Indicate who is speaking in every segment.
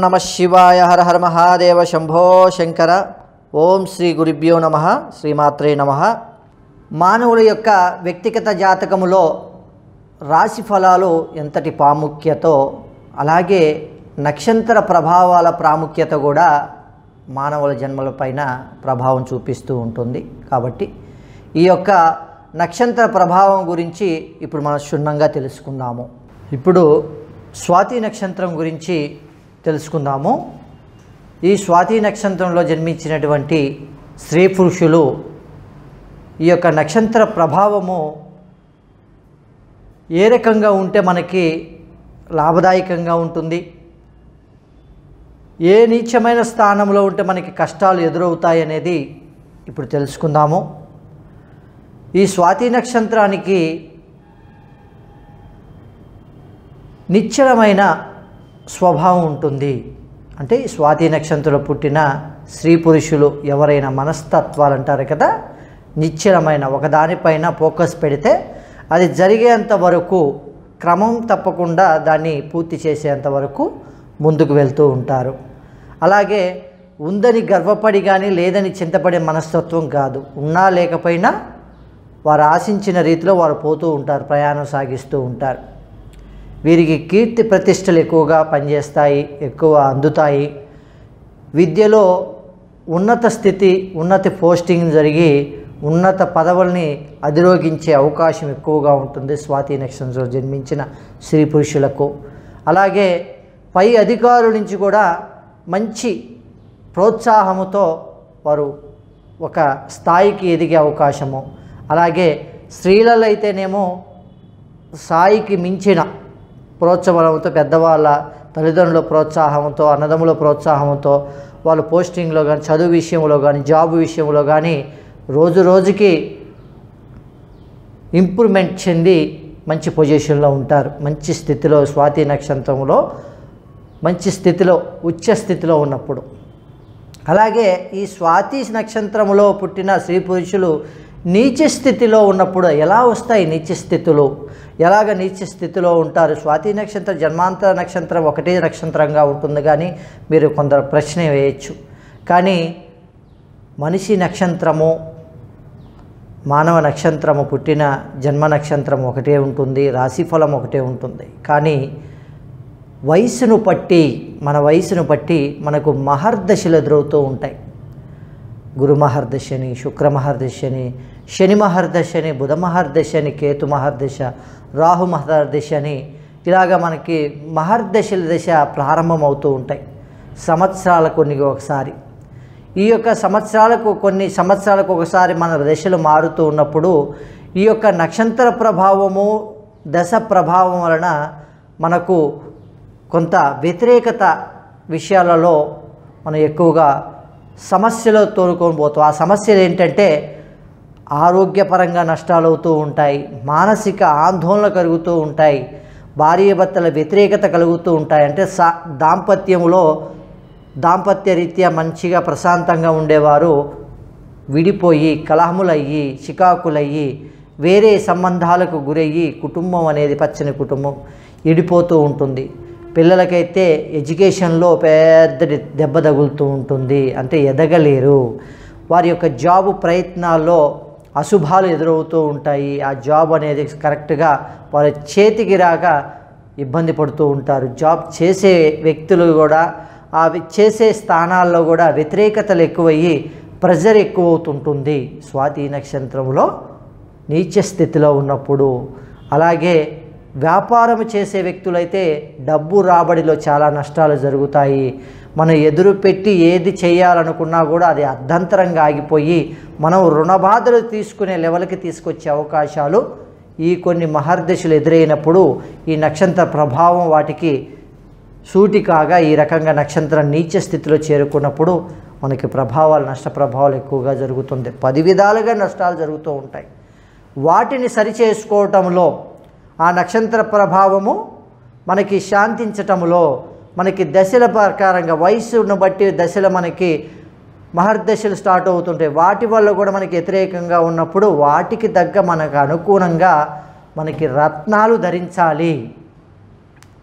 Speaker 1: నమ శివాయ హర హర మహాదేవ శంభో శంకర ఓం శ్రీ గురుభ్యో నమ శ్రీమాత్రే నమ మానవుల యొక్క వ్యక్తిగత జాతకములో రాశి ఫలాలు ఎంతటి ప్రాముఖ్యతో అలాగే నక్షత్ర ప్రభావాల ప్రాముఖ్యత కూడా మానవుల జన్మలపైన ప్రభావం చూపిస్తూ ఉంటుంది కాబట్టి ఈ యొక్క నక్షత్ర ప్రభావం గురించి ఇప్పుడు మనం క్షుణ్ణంగా తెలుసుకుందాము ఇప్పుడు స్వాతి నక్షత్రం గురించి తెలుసుకుందాము ఈ స్వాతి నక్షత్రంలో జన్మించినటువంటి స్త్రీ పురుషులు ఈ యొక్క నక్షత్ర ప్రభావము ఏ రకంగా ఉంటే మనకి లాభదాయకంగా ఉంటుంది ఏ నీచమైన స్థానంలో ఉంటే మనకి కష్టాలు ఎదురవుతాయి అనేది ఇప్పుడు తెలుసుకుందాము ఈ స్వాతి నక్షత్రానికి నిశ్చలమైన స్వభావం ఉంటుంది అంటే ఈ స్వాతి నక్షత్రంలో పుట్టిన స్త్రీ పురుషులు ఎవరైనా మనస్తత్వాలు అంటారు కదా నిశ్చలమైన ఒకదానిపైన ఫోకస్ పెడితే అది జరిగేంత వరకు క్రమం తప్పకుండా దాన్ని పూర్తి చేసేంత వరకు ముందుకు వెళ్తూ ఉంటారు అలాగే ఉందని గర్వపడి కానీ లేదని చింతపడే మనస్తత్వం కాదు ఉన్నా లేకపోయినా వారు ఆశించిన రీతిలో వారు పోతూ ఉంటారు ప్రయాణం సాగిస్తూ ఉంటారు వీరికి కీర్తి ప్రతిష్టలు ఎక్కువగా పనిచేస్తాయి ఎక్కువ అందుతాయి విద్యలో ఉన్నత స్థితి ఉన్నత పోస్టింగ్ జరిగి ఉన్నత పదవుల్ని అధిరోగించే అవకాశం ఎక్కువగా ఉంటుంది స్వాతి నక్షత్రంలో జన్మించిన స్త్రీ పురుషులకు అలాగే పై అధికారుల నుంచి కూడా మంచి ప్రోత్సాహముతో వారు ఒక స్థాయికి ఎదిగే అవకాశము అలాగే స్త్రీలలో అయితేనేమో స్థాయికి మించిన ప్రోత్సాహంతో పెద్దవాళ్ళ తల్లిదండ్రుల ప్రోత్సాహంతో అన్నదమ్ముల ప్రోత్సాహంతో వాళ్ళ పోస్టింగ్లో కానీ చదువు విషయంలో కానీ జాబ్ విషయంలో కానీ రోజు రోజుకి ఇంప్రూవ్మెంట్ చెంది మంచి పొజిషన్లో ఉంటారు మంచి స్థితిలో స్వాతి నక్షత్రంలో మంచి స్థితిలో ఉచ్చ స్థితిలో ఉన్నప్పుడు అలాగే ఈ స్వాతి నక్షత్రంలో పుట్టిన స్త్రీ పురుషులు నీచ స్థితిలో ఉన్నప్పుడు ఎలా వస్తాయి నీచ స్థితులు ఎలాగ నీచ స్థితిలో ఉంటారు స్వాతి నక్షత్రం జన్మాంతర నక్షత్రం ఒకటే నక్షత్రంగా ఉంటుంది కానీ మీరు కొందరు ప్రశ్న వేయచ్చు కానీ మనిషి నక్షత్రము మానవ నక్షత్రము పుట్టిన జన్మ నక్షత్రం ఒకటే ఉంటుంది రాశిఫలం ఒకటే ఉంటుంది కానీ వయసును బట్టి మన వయసును బట్టి మనకు మహర్దశలు ఎదురవుతూ ఉంటాయి గురు మహర్దశని శుక్ర మహర్దశని శని మహర్దశని బుధ మహర్దశని కేతు మహర్దశ రాహు మహర్దశని ఇలాగ మనకి మహర్దశల దశ ప్రారంభమవుతూ ఉంటాయి సంవత్సరాల కొన్ని ఒకసారి ఈ యొక్క సంవత్సరాలకు కొన్ని సంవత్సరాలకు ఒకసారి మన దశలు మారుతూ ఉన్నప్పుడు ఈ యొక్క నక్షత్ర ప్రభావము దశ ప్రభావం వలన మనకు కొంత వ్యతిరేకత విషయాలలో మనం ఎక్కువగా సమస్యలు తోలుకొని పోతాం ఆ సమస్యలు ఏంటంటే ఆరోగ్యపరంగా నష్టాలు అవుతూ ఉంటాయి మానసిక ఆందోళన కలుగుతూ ఉంటాయి భార్యాభర్తల వ్యతిరేకత కలుగుతూ ఉంటాయి అంటే సా దాంపత్యంలో దాంపత్య రీత్యా మంచిగా ప్రశాంతంగా ఉండేవారు విడిపోయి కలహములయ్యి చికాకులయ్యి వేరే సంబంధాలకు గురయ్యి కుటుంబం అనేది పచ్చని కుటుంబం ఇడిపోతూ ఉంటుంది పిల్లలకైతే ఎడ్యుకేషన్లో పెద్ద దెబ్బ తగులుతూ ఉంటుంది అంటే ఎదగలేరు వారి యొక్క జాబు ప్రయత్నాల్లో అశుభాలు ఎదురవుతూ ఉంటాయి ఆ జాబ్ అనేది కరెక్ట్గా వారి చేతికి రాక ఇబ్బంది పడుతూ ఉంటారు జాబ్ చేసే వ్యక్తులు కూడా ఆ చేసే స్థానాల్లో కూడా వ్యతిరేకతలు ఎక్కువయ్యి ప్రెజర్ ఎక్కువ అవుతుంటుంది స్వాతి నక్షత్రంలో నీచ స్థితిలో ఉన్నప్పుడు అలాగే వ్యాపారం చేసే వ్యక్తులైతే డబ్బు రాబడిలో చాలా నష్టాలు జరుగుతాయి మనం ఎదురు పెట్టి ఏది చేయాలనుకున్నా కూడా అది అర్ధంతరంగా ఆగిపోయి మనం రుణబాధలు తీసుకునే లెవెల్కి తీసుకొచ్చే అవకాశాలు ఈ కొన్ని మహర్దశలు ఎదురైనప్పుడు ఈ నక్షత్ర ప్రభావం వాటికి సూటి కాగా ఈ రకంగా నక్షత్రం నీచ స్థితిలో చేరుకున్నప్పుడు మనకి ప్రభావాలు నష్ట ప్రభావాలు ఎక్కువగా జరుగుతుంది పది విధాలుగా నష్టాలు జరుగుతూ ఉంటాయి వాటిని సరిచేసుకోవటంలో ఆ నక్షత్ర ప్రభావము మనకి శాంతించటంలో మనకి దశల ప్రకారంగా వయసును బట్టి దశలు మనకి మహర్దశలు స్టార్ట్ అవుతుంటాయి వాటి వల్ల కూడా మనకి వ్యతిరేకంగా ఉన్నప్పుడు వాటికి తగ్గ మనకు అనుగుణంగా మనకి రత్నాలు ధరించాలి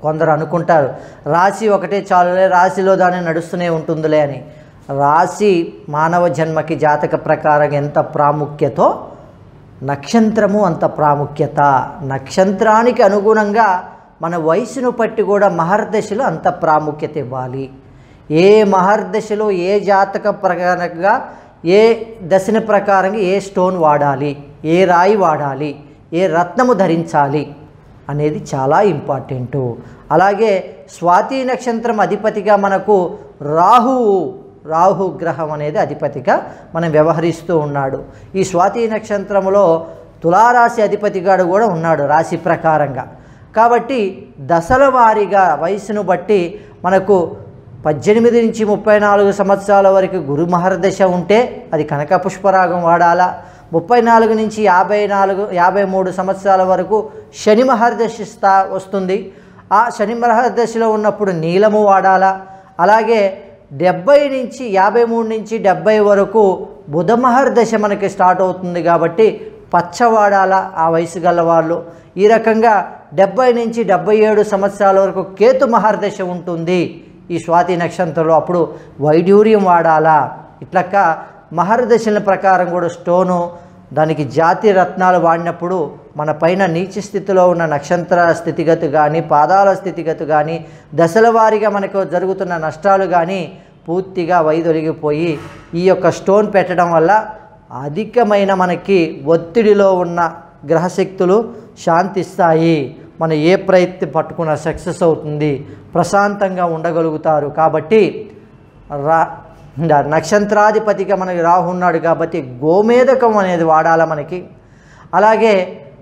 Speaker 1: కొందరు అనుకుంటారు రాశి ఒకటే చాలులే రాశిలో దాన్ని నడుస్తూనే ఉంటుందిలే అని రాశి మానవ జన్మకి జాతక ప్రకారం ఎంత ప్రాముఖ్యతో నక్షత్రము అంత ప్రాముఖ్యత నక్షత్రానికి అనుగుణంగా మన వయసును బట్టి కూడా మహర్దశలో అంత ప్రాముఖ్యత ఇవ్వాలి ఏ మహర్దశలో ఏ జాతక ప్రకారంగా ఏ దశన ప్రకారంగా ఏ స్టోన్ వాడాలి ఏ రాయి వాడాలి ఏ రత్నము ధరించాలి అనేది చాలా ఇంపార్టెంటు అలాగే స్వాతి నక్షత్రం అధిపతిగా మనకు రాహువు రాహు గ్రహం అనేది అధిపతిగా మనం వ్యవహరిస్తూ ఉన్నాడు ఈ స్వాతి నక్షత్రంలో తులారాశి అధిపతిగాడు కూడా ఉన్నాడు రాశి ప్రకారంగా కాబట్టి దశల వారీగా వయసును బట్టి మనకు పద్దెనిమిది నుంచి ముప్పై నాలుగు సంవత్సరాల వరకు గురు మహర్దశ ఉంటే అది కనక పుష్పరాగం వాడాలా ముప్పై నాలుగు నుంచి యాభై నాలుగు యాభై మూడు సంవత్సరాల వరకు శని మహర్దశ స్థా వస్తుంది ఆ శని మహర్దశలో ఉన్నప్పుడు నీలము వాడాలా అలాగే డెబ్బై నుంచి యాభై మూడు నుంచి డెబ్బై వరకు బుధ మహర్దశ మనకి స్టార్ట్ అవుతుంది కాబట్టి పచ్చ వాడాలా ఆ వయసు గల వాళ్ళు ఈ రకంగా డెబ్బై నుంచి డెబ్బై ఏడు సంవత్సరాల వరకు కేతు మహర్దశ ఉంటుంది ఈ స్వాతి నక్షత్రంలో అప్పుడు వైడ్యూర్యం వాడాలా ఇట్లక్క మహర్దశల ప్రకారం కూడా స్టోను దానికి జాతి రత్నాలు వాడినప్పుడు మన పైన నీచ స్థితిలో ఉన్న నక్షత్ర స్థితిగతి కానీ పాదాల స్థితిగతి కానీ దశల వారీగా మనకు జరుగుతున్న నష్టాలు కానీ పూర్తిగా వైదొలిగిపోయి ఈ యొక్క స్టోన్ పెట్టడం వల్ల అధికమైన మనకి ఒత్తిడిలో ఉన్న గ్రహశక్తులు శాంతిస్తాయి మనం ఏ ప్రయత్నం పట్టుకున్న సక్సెస్ అవుతుంది ప్రశాంతంగా ఉండగలుగుతారు కాబట్టి రా నక్షత్రాధిపతిగా మనకి రాహు ఉన్నాడు కాబట్టి గోమేదకం అనేది వాడాల మనకి అలాగే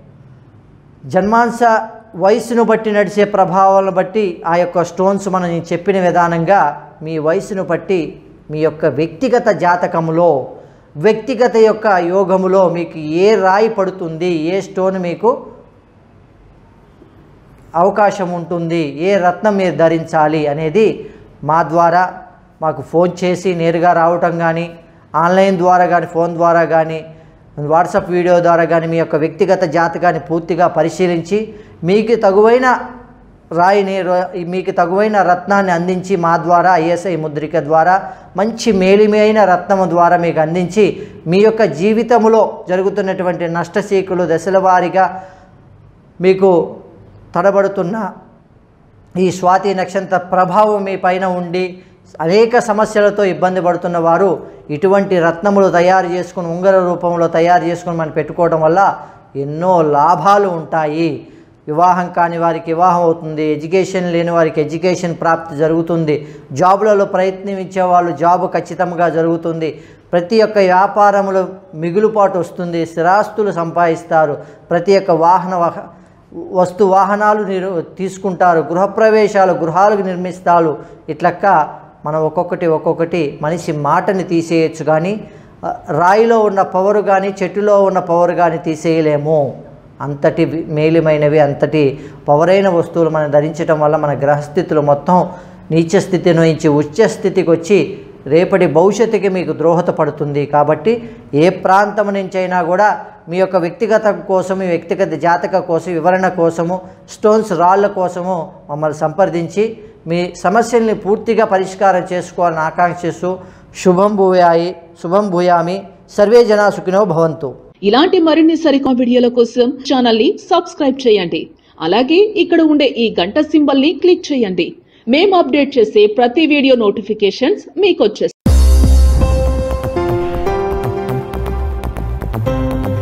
Speaker 1: జన్మాంశ వయసును బట్టి నడిచే ప్రభావాలను బట్టి ఆ యొక్క స్టోన్స్ మనం నేను చెప్పిన విధానంగా మీ వయసును బట్టి మీ యొక్క వ్యక్తిగత జాతకములో వ్యక్తిగత యొక్క యోగములో మీకు ఏ రాయి పడుతుంది ఏ స్టోన్ మీకు అవకాశం ఉంటుంది ఏ రత్నం మీరు ధరించాలి అనేది మా ద్వారా మాకు ఫోన్ చేసి నేరుగా రావటం కానీ ఆన్లైన్ ద్వారా కానీ ఫోన్ ద్వారా కానీ వాట్సాప్ వీడియో ద్వారా కానీ మీ యొక్క వ్యక్తిగత జాతకాన్ని పూర్తిగా పరిశీలించి మీకు తగువైన రాయిని ర- మీకు తగువైన రత్నాన్ని అందించి మా ద్వారా ఐఎస్ఐ ముద్రిక ద్వారా మంచి మేలిమైన రత్నము ద్వారా మీకు అందించి మీ యొక్క జీవితంలో జరుగుతున్నటువంటి నష్టసీకులు దశల వారీగా మీకు తడబడుతున్న ఈ స్వాతి నక్షత్ర ప్రభావం మీ పైన ఉండి అనేక సమస్యలతో ఇబ్బంది పడుతున్న వారు ఇటువంటి రత్నములు తయారు చేసుకుని ఉంగర రూపంలో తయారు చేసుకుని మనం పెట్టుకోవడం వల్ల ఎన్నో లాభాలు ఉంటాయి వివాహం కాని వారికి వివాహం అవుతుంది ఎడ్యుకేషన్ లేని వారికి ఎడ్యుకేషన్ ప్రాప్తి జరుగుతుంది జాబులలో ప్రయత్నించే వాళ్ళు జాబు ఖచ్చితంగా జరుగుతుంది ప్రతి ఒక్క వ్యాపారములో మిగులుపాటు వస్తుంది స్థిరాస్తులు సంపాదిస్తారు ప్రతి ఒక్క వాహన వాహ వస్తు వాహనాలు నిరు తీసుకుంటారు గృహప్రవేశాలు గృహాలకు నిర్మిస్తారు ఇట్లక్క మనం ఒక్కొక్కటి ఒక్కొక్కటి మనిషి మాటని తీసేయచ్చు కానీ ఆ, రాయిలో ఉన్న పవర్ కానీ చెట్టులో ఉన్న పవర్ కానీ తీసేయలేము అంతటి వి- మేలిమైనవి అంతటి పవరైన వస్తువులు మనం ధరించడం వల్ల మన గ్రహస్థితులు మొత్తం నీచ స్థితి నుంచి ఉచ్చ స్థితికి వచ్చి రేపటి భవిష్యత్తుకి మీకు ద్రోహత పడుతుంది కాబట్టి ఏ ప్రాంతం నుంచి అయినా కూడా మీ యొక్క వ్యక్తిగత కోసం మీ వ్యక్తిగత జాతక కోసం వివరణ కోసము స్టోన్స్ రాళ్ళ కోసము మమ్మల్ని సంప్రదించి మీ సమస్యల్ని పూర్తిగా పరిష్కారం చేసుకోవాలని ఆకాంక్షిస్తూ శుభం భూయాయి శుభం భూయామి సర్వే జనా సుఖినో భవంతు
Speaker 2: ఇలాంటి మరిన్ని సరికొత్త వీడియోల కోసం ఛానల్ ని సబ్స్క్రైబ్ చేయండి అలాగే ఇక్కడ ఉండే ఈ గంట సింబల్ ని క్లిక్ చేయండి మేము అప్డేట్ చేసే ప్రతి వీడియో నోటిఫికేషన్స్ మీకు వచ్చేస్తాయి